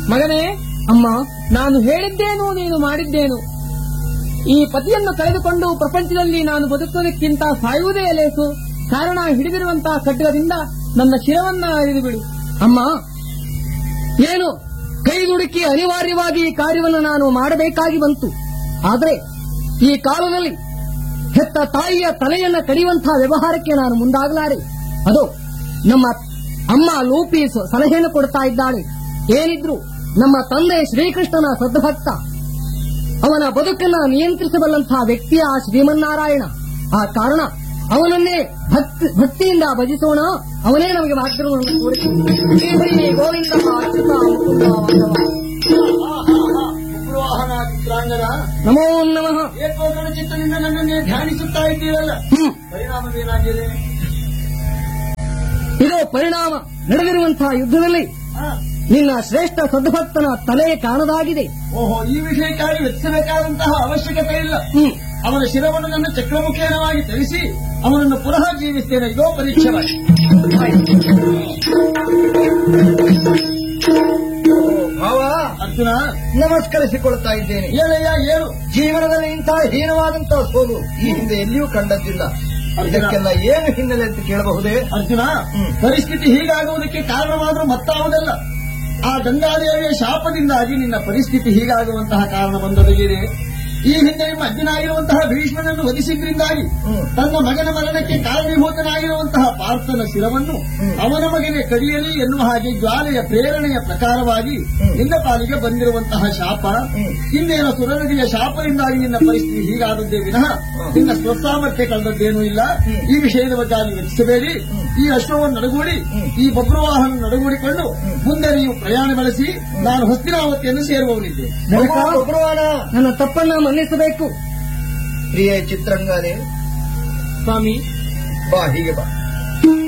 ಮಗನೇ ಅಮ್ಮ ನಾನು ಹೇಳಿದ್ದೇನು ನೀನು ಮಾಡಿದ್ದೇನು ಈ ಪತಿಯನ್ನು ಕಳೆದುಕೊಂಡು ಪ್ರಪಂಚದಲ್ಲಿ ನಾನು ಬದುಕುವುದಕ್ಕಿಂತ ಸಾಯುವುದೇ ಲೇಸು ಕಾರಣ ಹಿಡಿದಿರುವಂತಹ ಖಡ್ಗದಿಂದ ನನ್ನ ಶಿರವನ್ನ ಅರಿದು ಬಿಡು ಅಮ್ಮ ಏನು ಕೈ ದುಡುಕಿ ಅನಿವಾರ್ಯವಾಗಿ ಈ ಕಾರ್ಯವನ್ನು ನಾನು ಮಾಡಬೇಕಾಗಿ ಬಂತು ಆದರೆ ಈ ಕಾಲದಲ್ಲಿ ಹೆತ್ತ ತಾಯಿಯ ತಲೆಯನ್ನ ಕಡಿಯುವಂತಹ ವ್ಯವಹಾರಕ್ಕೆ ನಾನು ಮುಂದಾಗಲಾರೆ ಅದು ನಮ್ಮ ಅಮ್ಮ ಲೂಪಿ ಸ- ಸಲಹೆಯನ್ನು ಕೊಡ್ತಾ ಇದ್ದಾಳೆ ಏನಿದ್ರು ನಮ್ಮ ತಂದೆ ಶ್ರೀಕೃಷ್ಣನ ಸದ್ಭಕ್ತ ಅವನ ಬದುಕನ್ನ ನಿಯಂತ್ರಿಸಬಲ್ಲಂತಹ ವ್ಯಕ್ತಿಯ ಆ ಶ್ರೀಮನ್ನಾರಾಯಣ ಆ ಕಾರಣ ಅವನನ್ನೇ ಭಕ್ತಿ ಭಕ್ತಿಯಿಂದ ಭಜಿಸೋಣ ಅವನೇ ನಮಗೆ ಮಾರ್ಗವನ್ನು ತೋರಿಸಿದ ಶ್ರೀ ಹರಿ ಗೋವಿಂದ ಅಚ್ಯುತ ಮುಕುಂದ ಮಾಧವ. ಉಗ್ರವಾಹನ ಚಿತ್ರಾಂಗದ ನಮೋ ನಮಃ ಏಕೋದರ ಚಿತ್ತದಿಂದ ನನ್ನನ್ನೇ ಧ್ಯಾನಿಸುತ್ತಾ ಇದ್ದೀರಲ್ಲ ಹ್ಮ್ ಪರಿಣಾಮವೇನಾಗಿದೆ ಇದು ಪರಿಣಾಮ ನಡೆದಿರುವಂತಹ ಯುದ್ಧದಲ್ಲಿ ಆ, ನಿನ್ನ ಶ್ರೇಷ್ಠ ಸದ್ಭಕ್ತನ ತಲೆ ಕಾಣದಾಗಿದೆ ಓಹೋ ಈ ವಿಷಯಕ್ಕಾಗಿ ವೆಚ್ಚಬೇಕಾದಂತಹ ಅವಶ್ಯಕತೆ ಇಲ್ಲ ಹ್ಮ್ ಅವನ ಶಿರವನ್ನು ನನ್ನ ಚಕ್ರಮುಖೇನವಾಗಿ ತಿಳಿಸಿ ಅವನನ್ನು ಪುನಃ ಜೀವಿಸ್ತೇನೆ ಇದೋ ಪರೀಕ್ಷೆ ಮಾಡಿ ಭಾವ ಅರ್ಜುನ ನಮಸ್ಕರಿಸಿಕೊಳ್ತಾ ಇದ್ದೇನೆ ಏನಯ್ಯ ಏನು ಜೀವನದಲ್ಲಿ ಇಂತಹ ಹೀನವಾದಂತಹ ಸೋಲು ಈ ಹಿಂದೆ ಎಲ್ಲಿಯೂ ಕಂಡದ್ದಿಲ್ಲ ಇದಕ್ಕೆಲ್ಲ ಏನು ಹಿನ್ನೆಲೆ ಅಂತ ಕೇಳಬಹುದೇ ಅರ್ಜುನ ಹ್ಮ್. ಪರಿಸ್ಥಿತಿ ಹೀಗಾಗುವುದಕ್ಕೆ ಕಾರಣವಾದರೂ ಮತ್ತಾವುದಲ್ಲ ಆ ಗಂಗಾದೇವಿಯ ಶಾಪದಿಂದಾಗಿ ನಿನ್ನ ಪರಿಸ್ಥಿತಿ ಹೀಗಾಗುವಂತಹ ಕಾರಣ ಬಂದೊದಗಿದೆ ಈ ಹಿಂದೆ ನಿಮ್ಮ ಅಜ್ಜನಾಗಿರುವಂತಹ ಭೀಷ್ಮನನ್ನು ವಧಿಸಿದ್ರಿಂದಾಗಿ ಹ್ಮ್. ತನ್ನ ಮಗನ ಮರಣಕ್ಕೆ ಕಾರಣೀಭೂತನಾಗಿರುವಂತಹ ಪಾರ್ಥನ ಶಿರವನ್ನು ಹ್ಮ್. ಅವನ ಮಗನೇ ಕಡಿಯಲಿ ಎನ್ನುವ ಹಾಗೆ ಜ್ವಾಲೆಯ ಪ್ರೇರಣೆಯ ಪ್ರಕಾರವಾಗಿ ಹ್ಮ್. ನಿನ್ನ ಪಾಲಿಗೆ ಬಂದಿರುವಂತಹ ಶಾಪ ಹ್ಮ್. ಇನ್ನೇನು ಸುರನದಿಯ ಶಾಪದಿಂದಾಗಿ ನಿನ್ನ ಪರಿಸ್ಥಿತಿ ಹೀಗಾದದ್ದೇ ವಿನಃ ಹ್ಮ್. ನಿನ್ನ ಸ್ವಸಾಮರ್ಥ್ಯ ಕಳೆದದ್ದೇನೂ ಇಲ್ಲ ಹ್ಮ್. ಈ ವಿಷಯದ ಬಗ್ಗೆ ನೀವು ಯೋಚಿಸಬೇಡಿ ಹ್ಮ್. ಈ ಅಶ್ವವನ್ನು ನಡಗೂಡಿ ಹ್ಮ್. ಈ ಬಬ್ರುವಾಹನ ನಡಗೂಡಿಕೊಂಡು ಹ್ಮ್. ಮುಂದೆ ನೀವು ಪ್ರಯಾಣ ಬೆಳೆಸಿ ನಾನು ಹಸ್ತಿನಾವತಿಯನ್ನು ಸೇರುವವನಿದ್ದೆ ಜನಕ, ಉಗ್ರವಾದ ನನ್ನ ತಪ್ಪನ್ನ ಮನ್ನಿಸಬೇಕು ಪ್ರಿಯ ಚಿತ್ರಂಗಾನೆ ಸ್ವಾಮಿ ಬಾ ಹೀಗೆ ಬಾ